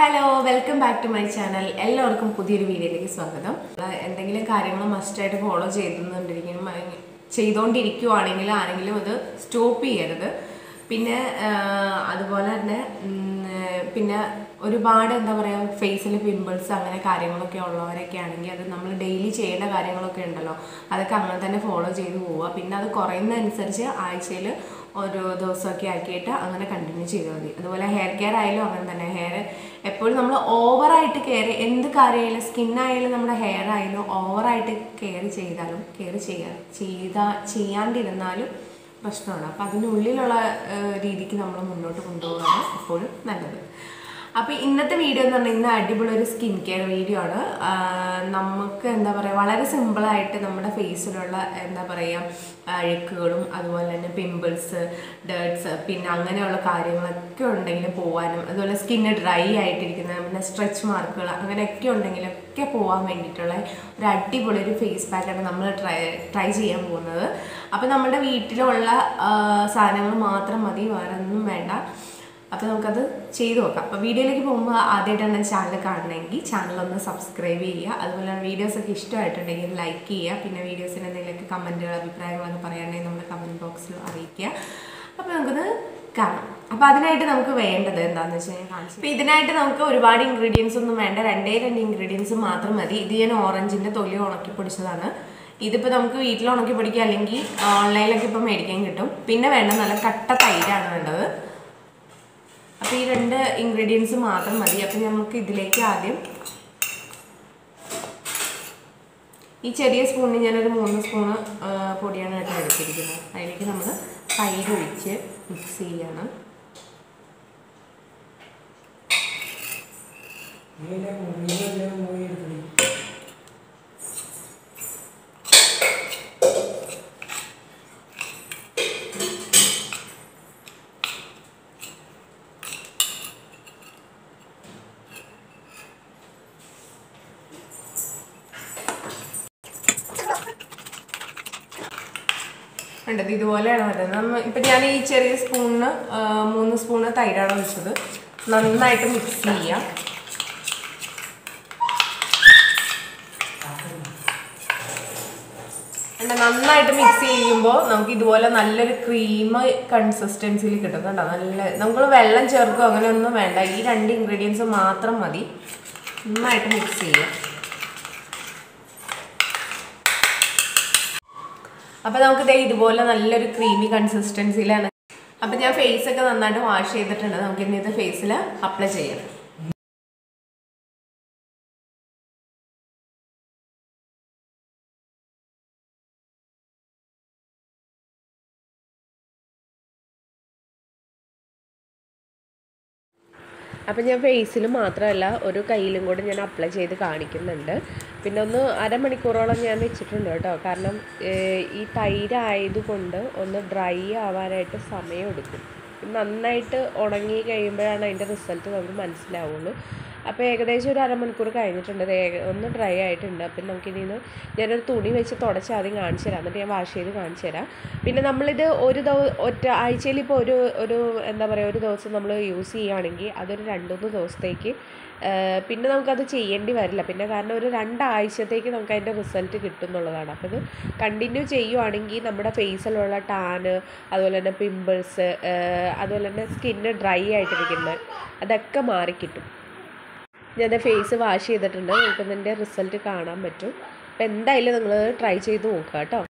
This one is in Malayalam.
hello welcome back to my channel എല്ലാവർക്കും പുതിയൊരു വീഡിയോയിലേക്ക് സ്വാഗതം ആ, എന്തെങ്കിലും കാര്യങ്ങൾ മസ്റ്റായിട്ട് ഫോളോ ചെയ്തുകൊണ്ടിരിക്കണം ചെയ്തുകൊണ്ടിരിക്കുവാണെങ്കിൽ ആരെങ്കിലും അത് സ്റ്റോപ്പ് ചെയ്യരുത് പിന്നെ ആ, അതുപോലെ തന്നെ ഉം, പിന്നെ ഒരുപാട് എന്താ പറയുക ഫേസിൽ പിമ്പിൾസ് അങ്ങനെ കാര്യങ്ങളൊക്കെ ഉള്ളവരൊക്കെ ആണെങ്കിൽ അത് നമ്മൾ ഡെയിലി ചെയ്യേണ്ട കാര്യങ്ങളൊക്കെ ഉണ്ടല്ലോ അതൊക്കെ അങ്ങനെ തന്നെ ഫോളോ ചെയ്ത് പോവുക പിന്നെ അത് കുറയുന്നതനുസരിച്ച് ആഴ്ചയിൽ ഓരോ ദിവസമൊക്കെ ആക്കിയിട്ട് അങ്ങനെ കണ്ടിന്യൂ ചെയ്താൽ മതി അതുപോലെ ഹെയർ കെയർ ആയാലും അങ്ങനെ തന്നെ ഹെയർ എപ്പോഴും നമ്മൾ ഓവറായിട്ട് കെയർ എന്ത് കാര്യമായാലും സ്കിന്നായാലും നമ്മുടെ ഹെയർ ആയാലും ഓവറായിട്ട് കെയർ ചെയ്താലും കെയർ ചെയ്യാൻ ചെയ്താ ചെയ്യാണ്ടിരുന്നാലും പ്രശ്നമാണ് അപ്പം അതിനുള്ളിലുള്ള ഏഹ്, രീതിക്ക് നമ്മൾ മുന്നോട്ട് കൊണ്ടുപോകാണ് എപ്പോഴും നല്ലത് അപ്പോൾ ഇന്നത്തെ വീഡിയോ എന്ന് പറഞ്ഞാൽ ഇന്ന് അടിപൊളി ഒരു സ്കിൻ കെയർ വീഡിയോ ആണ് ആഹ് നമുക്ക് എന്താ പറയുക വളരെ സിമ്പിളായിട്ട് നമ്മുടെ ഫേസിലുള്ള എന്താ പറയുക അഴുക്കുകളും അതുപോലെ തന്നെ പിമ്പിൾസ് ഡേർട്സ് പിന്നെ അങ്ങനെയുള്ള കാര്യങ്ങളൊക്കെ ഉണ്ടെങ്കിൽ പോകാനും അതുപോലെ സ്കിന്ന് ഡ്രൈ ആയിട്ടിരിക്കുന്ന പിന്നെ സ്ട്രെച്ച് മാർക്കുകൾ അങ്ങനെയൊക്കെ ഉണ്ടെങ്കിലൊക്കെ പോകാൻ വേണ്ടിയിട്ടുള്ള ഒരു അടിപൊളി ഒരു ഫേസ് പാക്കാണ് നമ്മൾ ട്രൈ ട്രൈ ചെയ്യാൻ പോകുന്നത് അപ്പോൾ നമ്മുടെ വീട്ടിലുള്ള സാധനങ്ങൾ മാത്രം മതി വേറെ ഒന്നും വേണ്ട അപ്പോൾ നമുക്കത് ചെയ്തു നോക്കാം അപ്പോൾ വീഡിയോയിലേക്ക് പോകുമ്പോൾ ആദ്യമായിട്ടാണ് ചാനൽ കാണണമെങ്കിൽ ചാനൽ ഒന്ന് സബ്സ്ക്രൈബ് ചെയ്യുക അതുപോലെ തന്നെ വീഡിയോസ് ഒക്കെ ഇഷ്ടമായിട്ടുണ്ടെങ്കിൽ ലൈക്ക് ചെയ്യുക പിന്നെ വീഡിയോസിന് എന്തെങ്കിലുമൊക്കെ കമൻറ്റുകൾ അഭിപ്രായങ്ങളൊക്കെ പറയുകയാണെങ്കിൽ നമ്മുടെ കമൻറ്റ് ബോക്സിൽ അറിയിക്കുക അപ്പോൾ നമുക്കത് കാണാം അപ്പോൾ അതിനായിട്ട് നമുക്ക് വേണ്ടത് എന്താണെന്ന് വെച്ച് കഴിഞ്ഞാൽ കാണിച്ചു അപ്പോൾ ഇതിനായിട്ട് നമുക്ക് ഒരുപാട് ഇൻഗ്രീഡിയൻസ് ഒന്നും വേണ്ട രണ്ടേ രണ്ട് ഇൻഗ്രീഡിയൻസ് മാത്രം മതി ഇത് ഞാൻ ഓറഞ്ചിൻ്റെ തൊലി ഉണക്കി പൊടിച്ചതാണ് ഇതിപ്പോൾ നമുക്ക് വീട്ടിൽ ഉണക്കി പൊടിക്കുക അല്ലെങ്കിൽ ഓൺലൈനിലൊക്കെ ഇപ്പോൾ മേടിക്കാൻ കിട്ടും പിന്നെ വേണ്ട നല്ല കട്ട തൈരാണ് വേണ്ടത് അപ്പോൾ ഈ രണ്ട് ഇൻഗ്രീഡിയൻസ് മാത്രം മതി അപ്പം നമുക്ക് ഇതിലേക്ക് ആദ്യം ഈ ചെറിയ സ്പൂണിന് ഞാനൊരു മൂന്ന് സ്പൂണ് ആ, പൊടിയാണ് കേട്ടോ എടുത്തിരിക്കുന്നത് അതിലേക്ക് നമ്മൾ തൈര് ഒഴിച്ച് മിക്സ് ചെയ്യണം വേണ്ടത് ഇതുപോലെയാണ് വരുന്നത് നമ്മ ഇപ്പം ഞാൻ ഈ ചെറിയ സ്പൂണിന് ആ, മൂന്ന് സ്പൂണ് തൈരാണ് ഒഴിച്ചത് നന്നായിട്ട് മിക്സ് ചെയ്യാം എന്നിട്ട് നന്നായിട്ട് മിക്സ് ചെയ്യുമ്പോൾ നമുക്ക് ഇതുപോലെ നല്ലൊരു ക്രീം കൺസിസ്റ്റൻസിയിൽ കിട്ടും കേട്ടോ നല്ല നമുക്ക് വെള്ളം ചേർക്കുക അങ്ങനെയൊന്നും വേണ്ട ഈ രണ്ട് ഇൻഗ്രീഡിയൻസ് മാത്രം മതി നന്നായിട്ട് മിക്സ് ചെയ്യാം അപ്പോൾ നമുക്ക് ദേ ഇതുപോലെ നല്ലൊരു ക്രീമി കൺസിസ്റ്റൻസിയിലാണ് അപ്പോൾ ഞാൻ ഫേസ് ഒക്കെ നന്നായിട്ട് വാഷ് ചെയ്തിട്ടുണ്ട് നമുക്ക് ഇനി ഇത് ഫേസിൽ അപ്ലൈ ചെയ്യാം അപ്പം ഞാൻ ഫേസിൽ മാത്രമല്ല ഒരു കയ്യിലും കൂടെ ഞാൻ അപ്ലൈ ചെയ്ത് കാണിക്കുന്നുണ്ട് പിന്നെ ഒന്ന് അരമണിക്കൂറോളം ഞാൻ വെച്ചിട്ടുണ്ട് കേട്ടോ കാരണം ഏഹ്, ഈ തൈരായതുകൊണ്ട് ഒന്ന് ഡ്രൈ ആവാനായിട്ട് സമയമെടുക്കും നന്നായിട്ട് ഉണങ്ങി കഴിയുമ്പോഴാണ് അതിൻ്റെ റിസൾട്ട് നമുക്ക് മനസ്സിലാവുള്ളൂ അപ്പോൾ ഏകദേശം ഒരു അരമണിക്കൂർ കഴിഞ്ഞിട്ടുണ്ട് ഇത് ഏക- ഒന്ന് ഡ്രൈ ആയിട്ടുണ്ട് അപ്പം നമുക്കിനി ഇത് ഞാനൊരു തുണി വെച്ച് തുടച്ച് ആദ്യം കാണിച്ചു തരാം എന്നിട്ട് ഞാൻ വാഷ് ചെയ്ത് കാണിച്ചു തരാം പിന്നെ നമ്മളിത് ഒരു ദിവസം ഒറ്റ ആഴ്ചയിൽ ഇപ്പോൾ ഒരു ഒരു എന്താ പറയുക ഒരു ദിവസം നമ്മൾ യൂസ് ചെയ്യുകയാണെങ്കിൽ അതൊരു രണ്ടുമൂന്ന് ദിവസത്തേക്ക് ആ, പിന്നെ നമുക്കത് ചെയ്യേണ്ടി വരില്ല പിന്നെ കാരണം ഒരു രണ്ടാഴ്ചത്തേക്ക് നമുക്ക് അതിൻ്റെ റിസൾട്ട് കിട്ടും എന്നുള്ളതാണ് അപ്പോൾ ഇത് കണ്ടിന്യൂ ചെയ്യുവാണെങ്കിൽ നമ്മുടെ ഫേസിലുള്ള ടാന് അതുപോലെ തന്നെ പിമ്പിൾസ് അതുപോലെ തന്നെ സ്കിന്ന് ഡ്രൈ ആയിട്ടിരിക്കുന്നത് അതൊക്കെ മാറിക്കിട്ടും ഞാൻ ഫേസ് വാഷ് ചെയ്തിട്ടുണ്ട് നിങ്ങൾക്ക് ഇതിൻ്റെ റിസൾട്ട് കാണാൻ പറ്റും അപ്പോൾ എന്തായാലും നിങ്ങൾ ട്രൈ ചെയ്ത് നോക്കുക കേട്ടോ